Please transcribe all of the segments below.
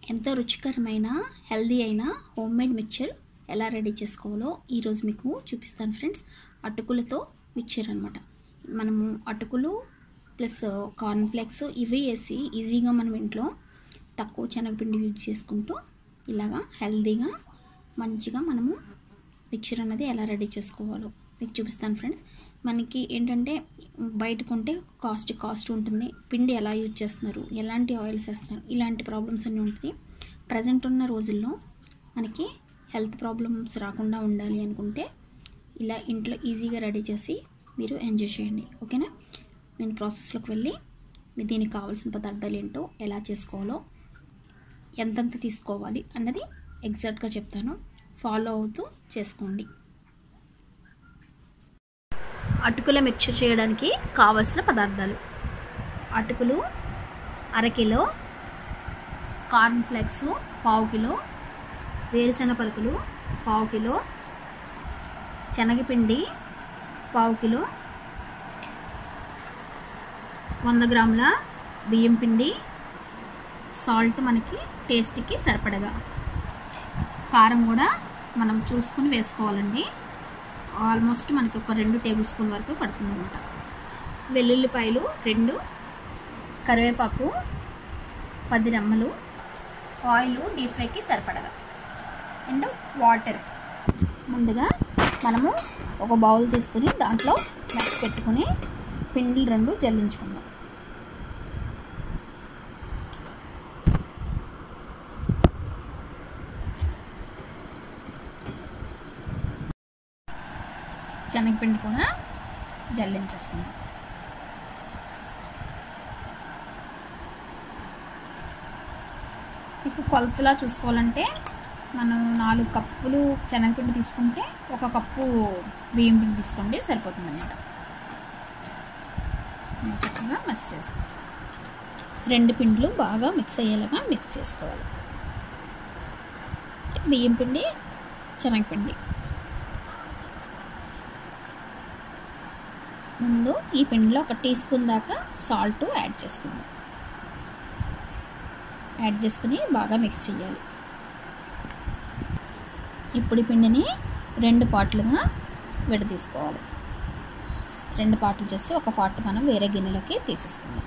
ఎంతో రుచికరమైన హెల్దీ అయిన హోమ్ మేడ్ మిక్చర్ ఎలా రెడీ చేసుకోవాలో ఈరోజు మీకు చూపిస్తాను ఫ్రెండ్స్ అటుకులతో మిక్చర్ అనమాట మనము అటుకులు ప్లస్ కార్న్ఫ్లేక్స్ ఇవి వేసి ఈజీగా మనం ఇంట్లో తక్కువ శనగపిండి యూజ్ చేసుకుంటూ ఇలాగా హెల్దీగా మంచిగా మనము మిక్చర్ అనేది ఎలా రెడీ చేసుకోవాలో మీకు చూపిస్తాను ఫ్రెండ్స్ మనకి ఏంటంటే బయట కొంటే కాస్ట్ కాస్ట్ ఉంటుంది పిండి ఎలా యూజ్ చేస్తున్నారు ఎలాంటి ఆయిల్స్ వేస్తున్నారు ఇలాంటి ప్రాబ్లమ్స్ అన్నీ ఉంటుంది ప్రజెంట్ ఉన్న రోజుల్లో మనకి హెల్త్ ప్రాబ్లమ్స్ రాకుండా ఉండాలి అనుకుంటే ఇలా ఇంట్లో ఈజీగా రెడీ చేసి మీరు ఎంజాయ్ చేయండి ఓకేనా నేను ప్రాసెస్లోకి వెళ్ళి మీ దీనికి కావాల్సిన పదార్థాలు ఏంటో ఎలా చేసుకోవాలో ఎంతెంత తీసుకోవాలి అన్నది ఎగ్జాక్ట్గా చెప్తాను ఫాలో అవుతూ చేసుకోండి అటుకుల మిక్చర్ చేయడానికి కావలసిన పదార్థాలు అటుకులు అరకిలో కార్న్ ఫ్లెక్స్ పావు కిలో వేరుశెనగ పలుకులు పావు కిలో శనగపిండి పావు కిలో వంద గ్రాముల బియ్యం పిండి సాల్ట్ మనకి టేస్ట్కి సరిపడగా కారం కూడా మనం చూసుకుని వేసుకోవాలండి ఆల్మోస్ట్ మనకి ఒక రెండు టేబుల్ స్పూన్ వరకు పడుతుంది అనమాట వెల్లుల్లిపాయలు రెండు కరివేపాకు పది రెమ్మలు ఆయిల్ డీప్ ఫ్రైకి సరిపడగా అండ్ వాటర్ ముందుగా మనము ఒక బౌల్ తీసుకుని దాంట్లో నెక్స్ట్ పెట్టుకుని పిండిలు రెండు జల్లించుకుందాం శనగపిండి కూడా జల్లించేసుకుందాం మీకు కొలతలా చూసుకోవాలంటే మనం నాలుగు కప్పులు శనగపిండి తీసుకుంటే ఒక కప్పు బియ్యం పిండి తీసుకోండి సరిపోతుంది అనమాట చక్కగా మిక్స్ చేసుకో రెండు పిండిలు బాగా మిక్స్ అయ్యేలాగా మిక్స్ చేసుకోవాలి బియ్యం పిండి శనగపిండి ముందు ఈ పిండిలో ఒక టీ స్పూన్ దాకా సాల్ట్ యాడ్ చేసుకుందాం యాడ్ చేసుకుని బాగా మిక్స్ చేయాలి ఇప్పుడు ఈ పిండిని రెండు పార్ట్లుగా విడదీసుకోవాలి రెండు పార్ట్లు చేసి ఒక పార్ట్ మనం వేరే గిన్నెలోకి తీసేసుకుందాం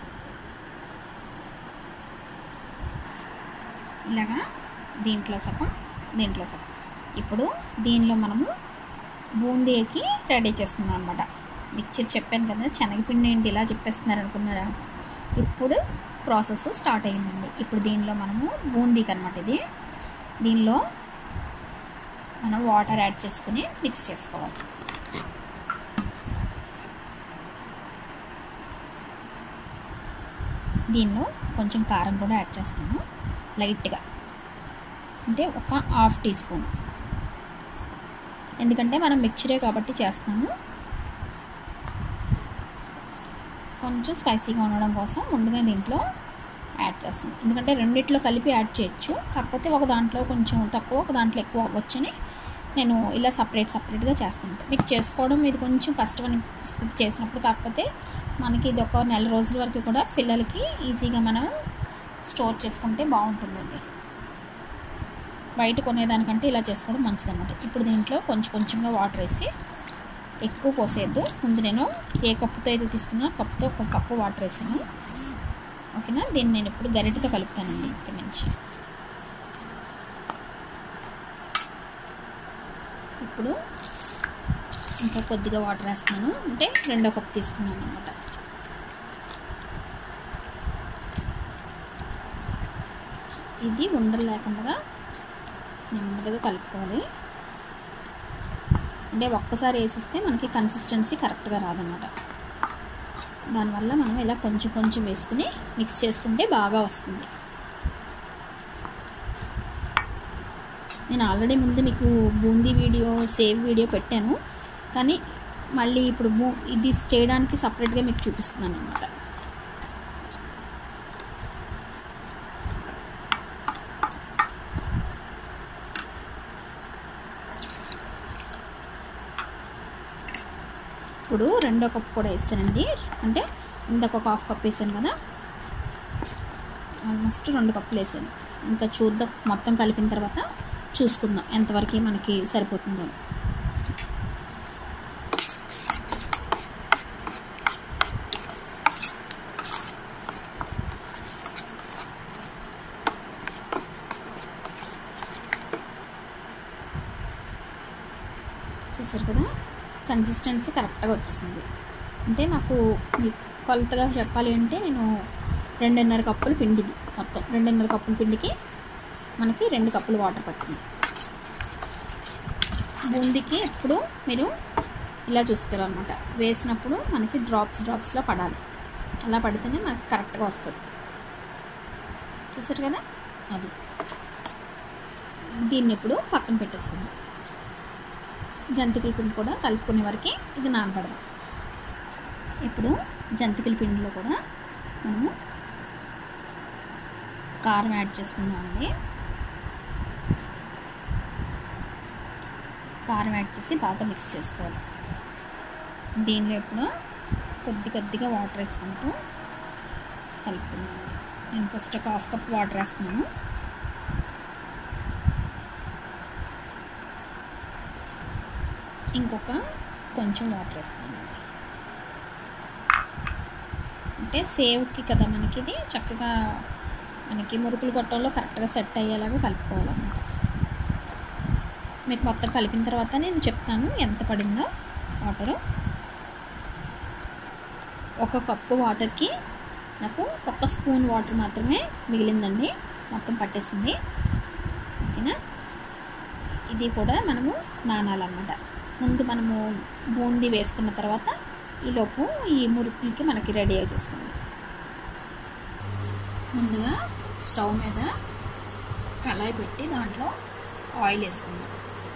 ఇలాగా దీంట్లో సగం దీంట్లో సగం ఇప్పుడు దీనిలో మనము బూందీకి రెడీ చేసుకుందాం అనమాట మిక్చర్ చెప్పాను కదా శనగపిండి ఏంటి ఇలా చెప్పేస్తున్నారు అనుకున్నారా ఇప్పుడు ప్రాసెస్ స్టార్ట్ అయిందండి ఇప్పుడు దీనిలో మనము బూందీకి అనమాట ఇది దీనిలో మనం వాటర్ యాడ్ చేసుకుని మిక్స్ చేసుకోవాలి దీనిలో కొంచెం కారం కూడా యాడ్ చేస్తాను లైట్గా అంటే ఒక హాఫ్ టీ స్పూన్ ఎందుకంటే మనం మిక్చరే కాబట్టి చేస్తాము కొంచెం స్పైసీగా ఉండడం కోసం ముందుగా దీంట్లో యాడ్ చేస్తాను ఎందుకంటే రెండిట్లో కలిపి యాడ్ చేయొచ్చు కాకపోతే ఒక దాంట్లో కొంచెం తక్కువ ఒక దాంట్లో ఎక్కువ అవ్వచ్చని నేను ఇలా సపరేట్ సపరేట్గా చేస్తాను మీకు చేసుకోవడం ఇది కొంచెం కష్టం అనిపిస్తుంది చేసినప్పుడు కాకపోతే మనకి ఇది ఒక నెల రోజుల వరకు కూడా పిల్లలకి ఈజీగా మనం స్టోర్ చేసుకుంటే బాగుంటుందండి బయట కొనేదానికంటే ఇలా చేసుకోవడం మంచిదన్నమాట ఇప్పుడు దీంట్లో కొంచెం కొంచెంగా వాటర్ వేసి ఎక్కువ పోసేయద్దు ముందు నేను ఏ కప్పుతో అయితే తీసుకున్నా కప్పుతో ఒక కప్పు వాటర్ వేసాను ఓకేనా దీన్ని నేను ఇప్పుడు గరిటతో కలుపుతానండి ఇక్కడ నుంచి ఇప్పుడు ఇంకా కొద్దిగా వాటర్ వేస్తున్నాను అంటే రెండో కప్పు తీసుకున్నాను అనమాట ఇది ఉండలు లేకుండా నెమ్మదిగా కలుపుకోవాలి అంటే ఒక్కసారి వేసిస్తే మనకి కన్సిస్టెన్సీ కరెక్ట్గా రాదన్నమాట దానివల్ల మనం ఇలా కొంచెం కొంచెం వేసుకుని మిక్స్ చేసుకుంటే బాగా వస్తుంది నేను ఆల్రెడీ ముందు మీకు బూందీ వీడియో సేవ్ వీడియో పెట్టాను కానీ మళ్ళీ ఇప్పుడు బూ ఇది చేయడానికి సపరేట్గా మీకు చూపిస్తున్నాను అనమాట ఇప్పుడు రెండో కప్ కూడా వేసానండి అంటే ఇందాక ఒక హాఫ్ కప్ వేసాను కదా ఆల్మోస్ట్ రెండు కప్పులు వేసాను ఇంకా చూద్దాం మొత్తం కలిపిన తర్వాత చూసుకుందాం ఎంతవరకు మనకి సరిపోతుందో చూసారు కదా కన్సిస్టెన్సీ కరెక్ట్గా వచ్చేసింది అంటే నాకు మీకు కొలతగా చెప్పాలి అంటే నేను రెండున్నర కప్పులు పిండిది మొత్తం రెండున్నర కప్పుల పిండికి మనకి రెండు కప్పులు వాటర్ పట్టింది బూందీకి ఎప్పుడు మీరు ఇలా చూసుకోవాలన్నమాట వేసినప్పుడు మనకి డ్రాప్స్ డ్రాప్స్లో పడాలి అలా పడితేనే మనకి కరెక్ట్గా వస్తుంది చూసారు కదా అది దీన్ని ఇప్పుడు పక్కన పెట్టేసుకుందాం జంతికల పిండి కూడా కలుపుకునే వరకు ఇది నానబడదాం ఇప్పుడు జంతికల పిండిలో కూడా మనము కారం యాడ్ చేసుకుందామండి కారం యాడ్ చేసి బాగా మిక్స్ చేసుకోవాలి దీనిలో ఇప్పుడు కొద్ది కొద్దిగా వాటర్ వేసుకుంటూ కలుపుకున్నాను నేను ఫస్ట్ ఒక హాఫ్ కప్ వాటర్ వేస్తున్నాను ఇంకొక కొంచెం వాటర్ వేస్తున్నాను అంటే సేవ్కి కదా మనకి ఇది చక్కగా మనకి మురుకులు కొట్టంలో కరెక్ట్గా సెట్ అయ్యేలాగా కలుపుకోవాలన్నమాట మీకు మొత్తం కలిపిన తర్వాత నేను చెప్తాను ఎంత పడిందో వాటరు ఒక కప్పు వాటర్కి నాకు ఒక్క స్పూన్ వాటర్ మాత్రమే మిగిలిందండి మొత్తం పట్టేసింది ఓకేనా ఇది కూడా మనము నానాలన్నమాట ముందు మనము బూందీ వేసుకున్న తర్వాత ఈలోపు ఈ మురుకులకి మనకి రెడీ చేసుకుందాం ముందుగా స్టవ్ మీద కళాయి పెట్టి దాంట్లో ఆయిల్ వేసుకుందాం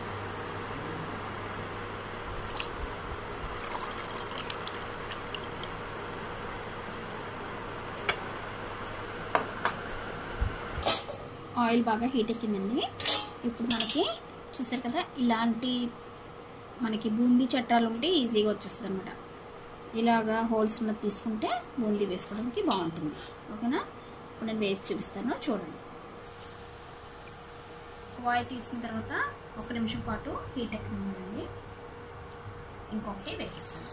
ఆయిల్ బాగా హీట్ ఎక్కిందండి ఇప్పుడు మనకి చూసారు కదా ఇలాంటి మనకి బూందీ చట్టాలు ఉంటే ఈజీగా వచ్చేస్తుంది అనమాట ఇలాగా హోల్స్ ఉన్నది తీసుకుంటే బూందీ వేసుకోవడానికి బాగుంటుంది ఓకేనా ఇప్పుడు నేను వేసి చూపిస్తాను చూడండి ఆయిల్ తీసిన తర్వాత ఒక నిమిషం పాటు హీట్ ఎక్కిందండి ఇంకొకటి వేసేస్తాను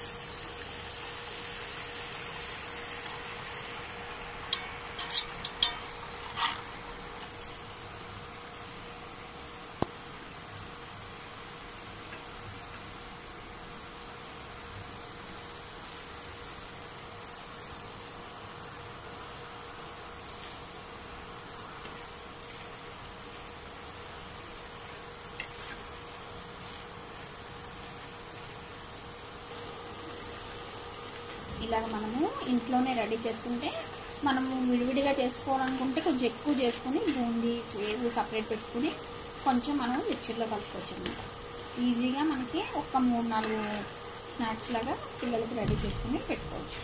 ఇలాగ మనము ఇంట్లోనే రెడీ చేసుకుంటే మనము విడివిడిగా చేసుకోవాలనుకుంటే కొంచెం ఎక్కువ చేసుకొని బూందీ సేవ్ సపరేట్ పెట్టుకుని కొంచెం మనం మిక్చర్లో కలుపుకోవచ్చు అనమాట ఈజీగా మనకి ఒక మూడు నాలుగు స్నాక్స్ లాగా పిల్లలకి రెడీ చేసుకుని పెట్టుకోవచ్చు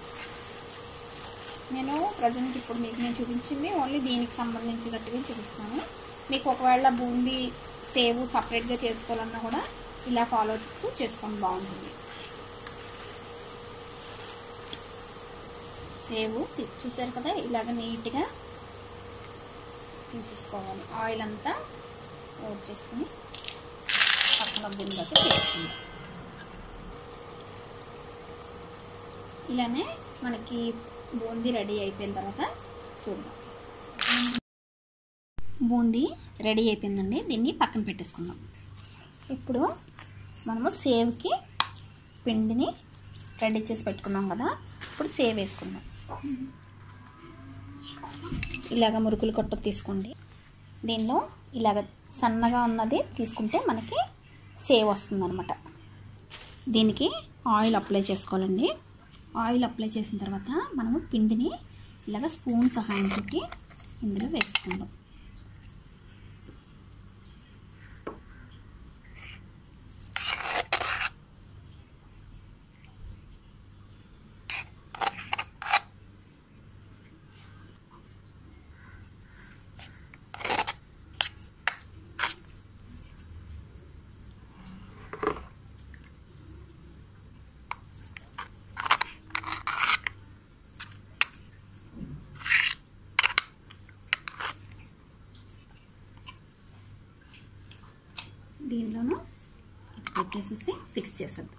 నేను ప్రజెంట్ ఇప్పుడు మీకు నేను చూపించింది ఓన్లీ దీనికి సంబంధించినట్టుగా చూపిస్తున్నాను మీకు ఒకవేళ బూందీ సేవ్ సపరేట్గా చేసుకోవాలన్నా కూడా ఇలా ఫాలో అవుతూ చేసుకోండి బాగుంటుంది సేవ్ చూసారు కదా ఇలాగ నీట్గా తీసేసుకోవాలి ఆయిల్ అంతా ఓట్ చేసుకుని పక్కన గిన్నెలోకి తీసుకుందాం ఇలానే మనకి బూందీ రెడీ అయిపోయిన తర్వాత చూద్దాం బూందీ రెడీ అయిపోయిందండి దీన్ని పక్కన పెట్టేసుకుందాం ఇప్పుడు మనము సేవ్కి పిండిని రెడీ చేసి పెట్టుకున్నాం కదా ఇప్పుడు సేవ్ వేసుకుందాం ఇలాగ మురుకులు కొట్ట తీసుకోండి దీనిలో ఇలాగ సన్నగా ఉన్నది తీసుకుంటే మనకి సేవ్ వస్తుందన్నమాట దీనికి ఆయిల్ అప్లై చేసుకోవాలండి ఆయిల్ అప్లై చేసిన తర్వాత మనము పిండిని ఇలాగ స్పూన్ సహాయంతో ఇందులో వేసుకుందాం దీనిలోనూ పెట్టేసేసి ఫిక్స్ చేసేద్దాం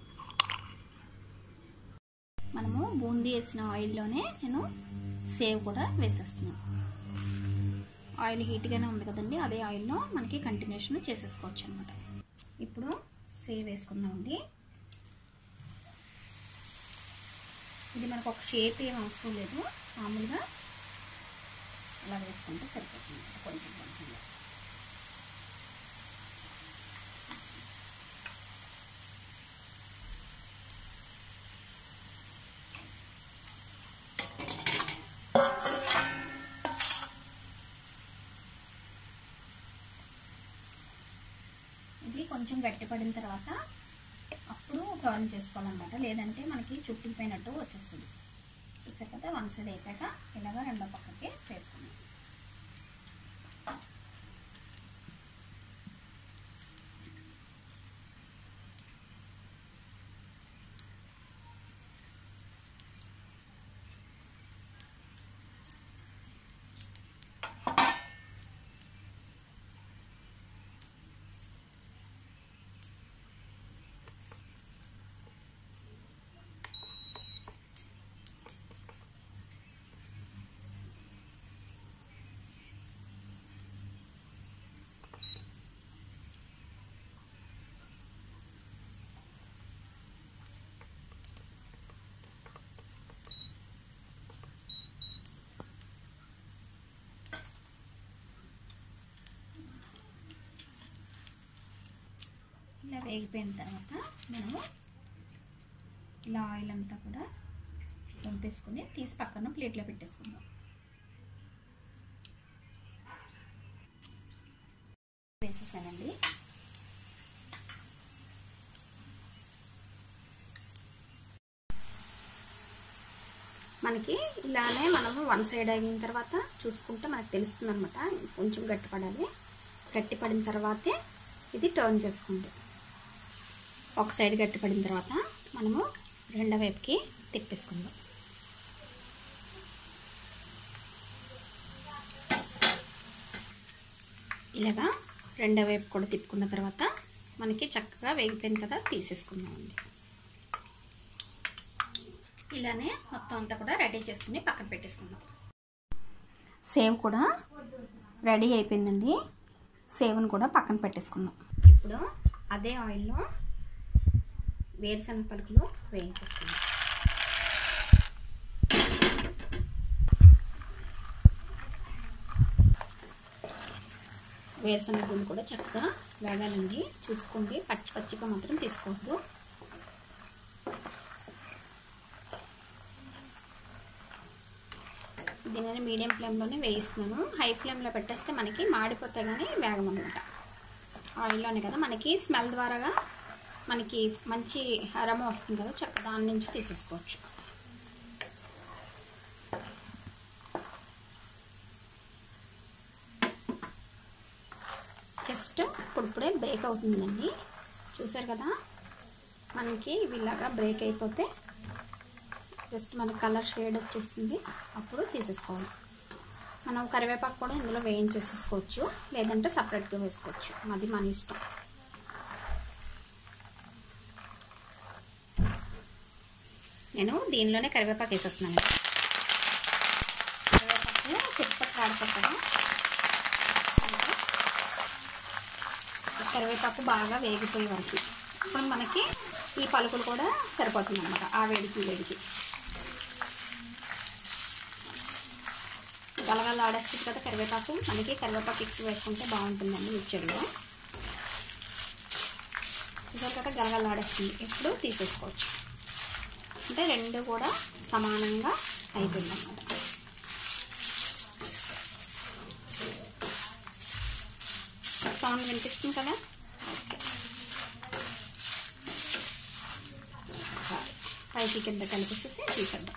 మనము బూందీ వేసిన ఆయిల్లోనే నేను సేవ్ కూడా వేసేస్తున్నాను ఆయిల్ హీట్గానే ఉంది కదండి అదే ఆయిల్లో మనకి కంటిన్యూషన్ చేసేసుకోవచ్చు అనమాట ఇప్పుడు సేవ్ వేసుకుందామండి ఇది మనకు ఒక షేప్ ఏం అవసరం లేదు మామూలుగా అలా వేసుకుంటే సరిపోతుంది కొంచెం కొంచెంగా ఇది కొంచెం గట్టిపడిన తర్వాత అప్పుడు టర్న్ చేసుకోవాలన్నమాట లేదంటే మనకి చుట్టిపోయినట్టు వచ్చేస్తుంది చూసారు కదా వన్ సైడ్ అయిపోయాక ఇలాగ రెండో పక్కకి వేసుకున్నాం ఇలా వేగిపోయిన తర్వాత మనము ఇలా ఆయిల్ అంతా కూడా పంపేసుకుని తీసి పక్కన ప్లేట్లో పెట్టేసుకుందాం వేసేసానండి మనకి ఇలానే మనము వన్ సైడ్ అయిన తర్వాత చూసుకుంటే మనకు తెలుస్తుంది అనమాట కొంచెం గట్టిపడాలి గట్టిపడిన తర్వాతే ఇది టర్న్ చేసుకోండి ఒక సైడ్ గట్టిపడిన తర్వాత మనము రెండో వైపుకి తిప్పేసుకుందాం ఇలాగా రెండో వైపు కూడా తిప్పుకున్న తర్వాత మనకి చక్కగా వేగిపోయింది కదా తీసేసుకుందామండి ఇలానే మొత్తం అంతా కూడా రెడీ చేసుకుని పక్కన పెట్టేసుకుందాం సేవ్ కూడా రెడీ అయిపోయిందండి సేవ్ను కూడా పక్కన పెట్టేసుకుందాం ఇప్పుడు అదే ఆయిల్లో వేరుశనగ పలుకులు వేయించేసుకుందాం వేరుశనగ గుళ్ళు కూడా చక్కగా వేగాలండి చూసుకోండి పచ్చి పచ్చిగా మాత్రం తీసుకోవద్దు దీనిని మీడియం ఫ్లేమ్లోనే వేయిస్తున్నాను హై ఫ్లేమ్లో పెట్టేస్తే మనకి మాడిపోతే కానీ వేగమన్నమాట ఆయిల్లోనే కదా మనకి స్మెల్ ద్వారాగా మనకి మంచి అరమ వస్తుంది కదా చక్క దాని నుంచి తీసేసుకోవచ్చు జస్ట్ ఇప్పుడిప్పుడే బ్రేక్ అవుతుందండి చూసారు కదా మనకి ఇలాగా బ్రేక్ అయిపోతే జస్ట్ మనకి కలర్ షేడ్ వచ్చేస్తుంది అప్పుడు తీసేసుకోవాలి మనం కరివేపాకు కూడా ఇందులో వేయించేసేసుకోవచ్చు లేదంటే సపరేట్గా వేసుకోవచ్చు అది మన ఇష్టం నేను దీనిలోనే కరివేపాకు వేసేస్తున్నాను కరివేపాకు చిప్పట్లు ఆడిపోతాను కరివేపాకు బాగా వేగిపోయే వరకు ఇప్పుడు మనకి ఈ పలుకులు కూడా సరిపోతుంది అనమాట ఆ వేడికి వేడికి గలగల ఆడేస్తుంది కదా కరివేపాకు మనకి కరివేపాకు ఎక్కువ వేసుకుంటే బాగుంటుందండి మిక్చర్లో చూసారు కదా గలగల ఆడేస్తుంది ఇప్పుడు తీసేసుకోవచ్చు అంటే రెండు కూడా సమానంగా అయిపోయింది అనమాట సౌండ్ వినిపిస్తుంది కదా ఓకే పైకి కింద కలిపేసేసి తీసేద్దాం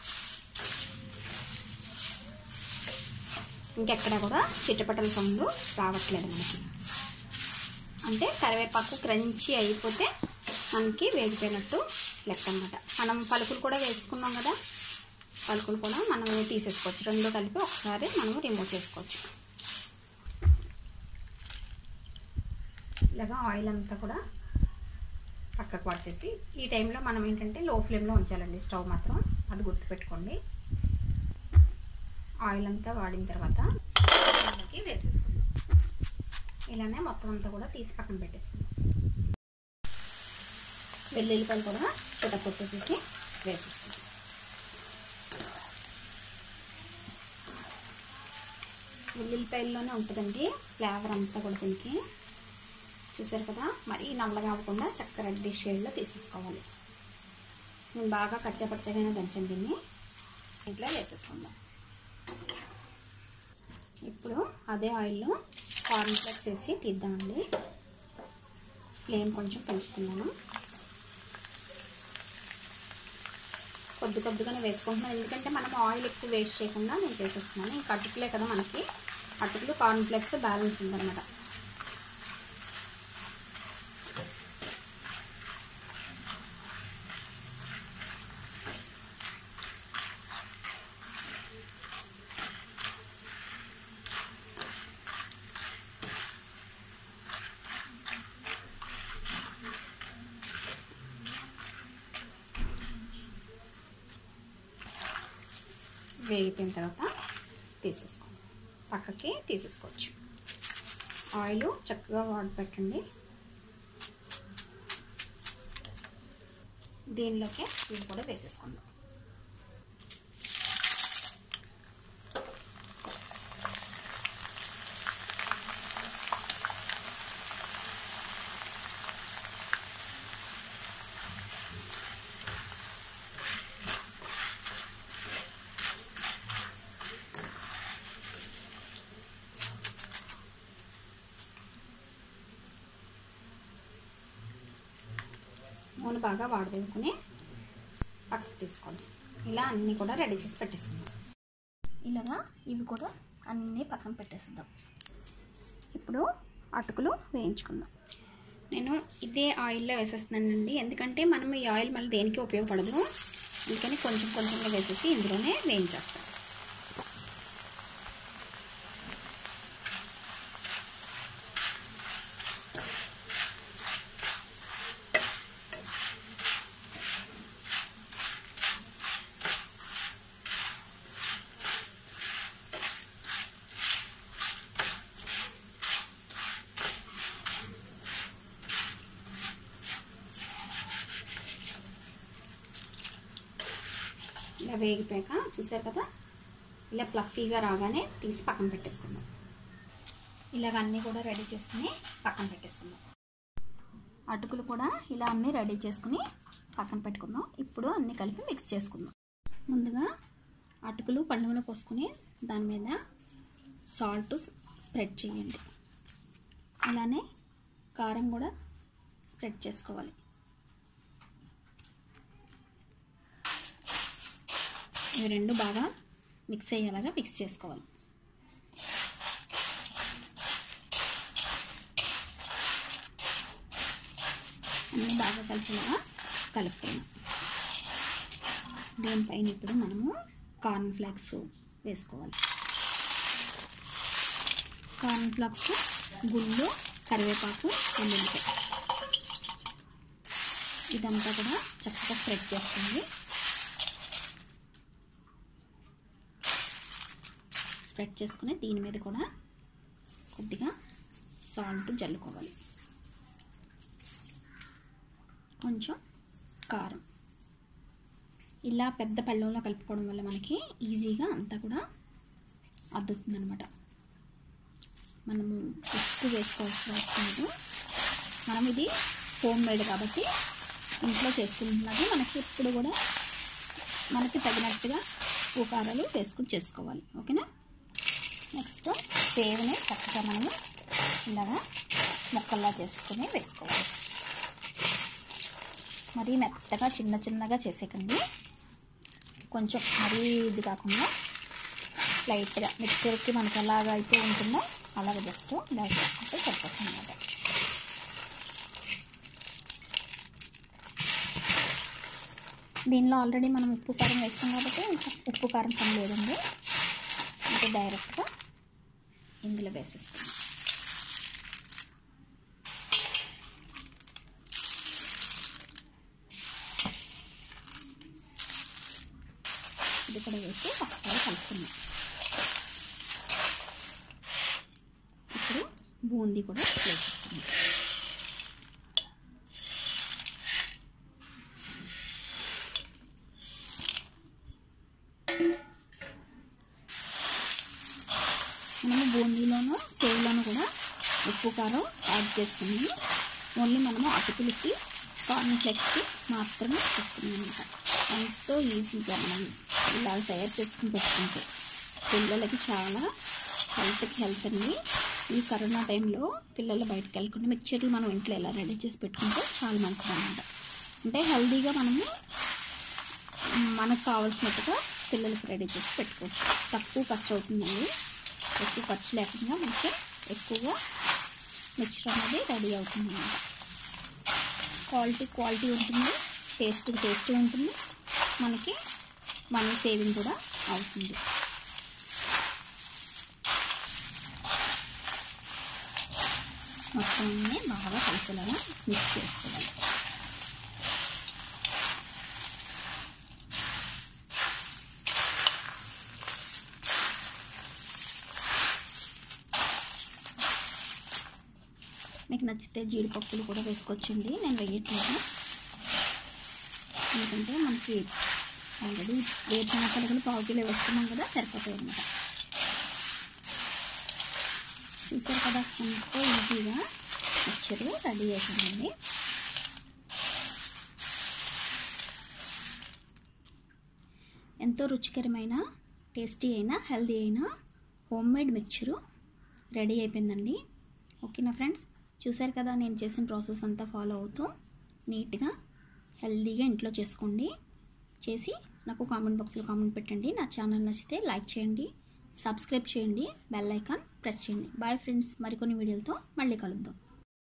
ఇంకెక్కడ కూడా చిట్టపట్టల సౌండ్ రావట్లేదు మనకి అంటే కరివేపాకు క్రంచీ అయిపోతే మనకి వేగిపోయినట్టు లెక్క అనమాట మనం పలుకులు కూడా వేసుకున్నాం కదా పలుకులు కూడా మనం తీసేసుకోవచ్చు రెండు కలిపి ఒకసారి మనం రిమూవ్ చేసుకోవచ్చు ఇలాగా ఆయిల్ అంతా కూడా పక్కకు పట్టేసి ఈ టైంలో మనం ఏంటంటే లో ఫ్లేమ్లో ఉంచాలండి స్టవ్ మాత్రం అది గుర్తుపెట్టుకోండి ఆయిల్ అంతా వాడిన తర్వాత దానికి వేసేసుకుందాం ఇలానే మొత్తం అంతా కూడా తీసి పక్కన పెట్టేసుకుందాం వెల్లుల్లిపాయలు కూడా చిట కొట్టేసేసి వేసేసుకుందాం వెల్లుల్లిపాయల్లోనే ఉంటుందండి ఫ్లేవర్ అంతా కూడా దీనికి చూసారు కదా మరీ నల్లగా అవ్వకుండా చక్క రెడ్డి షేడ్లో తీసేసుకోవాలి నేను బాగా కచ్చపచ్చగానే దంచాను దీన్ని ఇంట్లో వేసేసుకుందాం ఇప్పుడు అదే ఆయిల్లో కార్న్ ఫ్లెక్స్ వేసి తీద్దామండి ఫ్లేమ్ కొంచెం పెంచుతున్నాను కొద్ది కొద్దిగానే వేసుకుంటున్నాను ఎందుకంటే మనం ఆయిల్ ఎక్కువ వేస్ట్ చేయకుండా నేను చేసేస్తున్నాను ఇంకా అటుకులే కదా మనకి అటుకులు కార్న్ ఫ్లెక్స్ బ్యాలెన్స్ ఉందన్నమాట వేగిపోయిన తర్వాత తీసేసుకోండి పక్కకి తీసేసుకోవచ్చు ఆయిల్ చక్కగా వాడి పెట్టండి దీనిలోకి ఇవి కూడా వేసేసుకుందాం నూనె బాగా వాడదేసుకుని పక్కకు తీసుకోండి ఇలా అన్నీ కూడా రెడీ చేసి పెట్టేసుకుందాం ఇలాగా ఇవి కూడా అన్నీ పక్కన పెట్టేసిద్దాం ఇప్పుడు అటుకులు వేయించుకుందాం నేను ఇదే ఆయిల్లో వేసేస్తున్నానండి ఎందుకంటే మనం ఈ ఆయిల్ మళ్ళీ దేనికి ఉపయోగపడదు అందుకని కొంచెం కొంచెంగా వేసేసి ఇందులోనే వేయించేస్తాం ఇలా వేగిపోయాక చూసారు కదా ఇలా ప్లఫీగా రాగానే తీసి పక్కన పెట్టేసుకుందాం ఇలాగ అన్నీ కూడా రెడీ చేసుకుని పక్కన పెట్టేసుకుందాం అటుకులు కూడా ఇలా అన్నీ రెడీ చేసుకుని పక్కన పెట్టుకుందాం ఇప్పుడు అన్నీ కలిపి మిక్స్ చేసుకుందాం ముందుగా అటుకులు పండుగన పోసుకుని దాని మీద సాల్ట్ స్ప్రెడ్ చేయండి అలానే కారం కూడా స్ప్రెడ్ చేసుకోవాలి ఇవి రెండు బాగా మిక్స్ అయ్యేలాగా మిక్స్ చేసుకోవాలి అన్నీ బాగా కలిసేలాగా కలుపుతున్నాం దీనిపైన ఇప్పుడు మనము కార్న్ ఫ్లాక్స్ వేసుకోవాలి కార్న్ ఫ్లాక్స్ గుళ్ళు కరివేపాకు వెల్లుల్లిపాయ ఇదంతా కూడా చక్కగా స్ప్రెడ్ చేసుకోండి స్ప్రెడ్ చేసుకుని దీని మీద కూడా కొద్దిగా సాల్ట్ జల్లుకోవాలి కొంచెం కారం ఇలా పెద్ద పళ్ళంలో కలుపుకోవడం వల్ల మనకి ఈజీగా అంతా కూడా అద్దుతుంది అనమాట మనము ఉప్పు వేసుకోవాల్సిన అవసరం లేదు మనం ఇది హోమ్ మేడ్ కాబట్టి ఇంట్లో చేసుకుంటున్నది మనకి ఎప్పుడు కూడా మనకి తగినట్టుగా ఉప్పు కారాలు వేసుకుని చేసుకోవాలి ఓకేనా నెక్స్ట్ సేవ్ని చక్కగా మనము ఇలాగా ముక్కల్లా చేసుకుని వేసుకోవాలి మరీ మెత్తగా చిన్న చిన్నగా చేసేకండి కొంచెం మరీ ఇది కాకుండా లైట్గా మిక్చర్కి మనకి ఎలాగ అయితే ఉంటుందో అలాగ జస్ట్ ఇలా చేసుకుంటే సరిపోతుంది అన్నమాట దీనిలో ఆల్రెడీ మనం ఉప్పు కారం వేస్తాం కాబట్టి ఇంకా ఉప్పు కారం పని లేదండి అంటే డైరెక్ట్గా ఇందులో వేసేసుకున్నాం సాల్ట్ కూడా వేసి ఒకసారి కలుపుకుందాం ఇప్పుడు బూందీ కూడా వేసేసుకుందాం మనము బూందీలోను సేవ్లోను కూడా ఉప్పు కారం యాడ్ చేసుకున్నాము ఓన్లీ మనము అటుకులకి కార్న్ ఫ్లెక్స్కి మాత్రమే చేసుకున్నాం అనమాట ఎంతో ఈజీగా మనం ఇలా తయారు చేసుకుని పెట్టుకుంటే పిల్లలకి చాలా హెల్త్కి హెల్త్ అండి ఈ కరోనా టైంలో పిల్లలు బయటకు వెళ్ళకుండా మిక్చర్లు మనం ఇంట్లో ఎలా రెడీ చేసి పెట్టుకుంటే చాలా మంచిది అనమాట అంటే హెల్తీగా మనము మనకు కావాల్సినట్టుగా పిల్లలకి రెడీ చేసి పెట్టుకోవచ్చు తక్కువ ఖర్చు అవుతుందండి ఎక్కువ ఖర్చు లేకుండా మనకి ఎక్కువగా మిక్చర్ అనేది రెడీ అవుతుంది అన్నమాట క్వాలిటీ క్వాలిటీ ఉంటుంది టేస్ట్ టేస్ట్ ఉంటుంది మనకి మనీ సేవింగ్ కూడా అవుతుంది మొత్తం అన్నీ బాగా కలిసేలాగా మిక్స్ చేసుకోవాలి మీకు నచ్చితే జీడిపప్పులు కూడా వేసుకోవచ్చండి నేను వేయట్లేదు ఎందుకంటే మనకి ఆల్రెడీ వేరుశనగ పలుకులు పావు కిలో వేసుకున్నాం కదా సరిపోతాయి అన్నమాట చూసారు కదా ఎంతో ఈజీగా మిక్చర్ రెడీ చేసామండి ఎంతో రుచికరమైన టేస్టీ అయిన హెల్దీ అయిన హోమ్ మేడ్ మిక్చరు రెడీ అయిపోయిందండి ఓకేనా ఫ్రెండ్స్ చూసారు కదా నేను చేసిన ప్రాసెస్ అంతా ఫాలో అవుతూ నీట్గా హెల్దీగా ఇంట్లో చేసుకోండి చేసి నాకు కామెంట్ బాక్స్లో కామెంట్ పెట్టండి నా ఛానల్ నచ్చితే లైక్ చేయండి సబ్స్క్రైబ్ చేయండి బెల్ ఐకాన్ ప్రెస్ చేయండి బాయ్ ఫ్రెండ్స్ మరికొన్ని వీడియోలతో మళ్ళీ కలుద్దాం